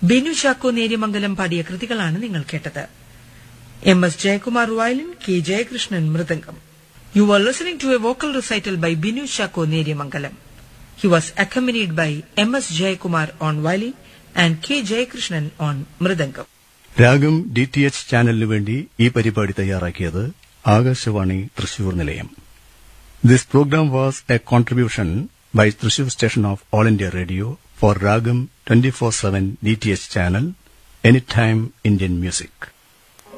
ബിനു ചാക്കോ നേര്യമംഗലം പാടിയ കൃതികളാണ് നിങ്ങൾ കേട്ടത് M S Jayakumar violin K Jayakrishnan mridangam you are listening to a vocal recital by Binu Chacko Neriamangalam he was accompanied by M S Jayakumar on violin and K Jayakrishnan on mridangam Ragam D T H ചാനലിനു വേണ്ടി ഈ പരിപാടി തയ്യാറാക്കിയത് ആകാശവാണി തൃശൂർ നിലയം this programme was a contribution by Thrissur station of All India Radio for Ragam twenty four seven D T H channel any time Indian music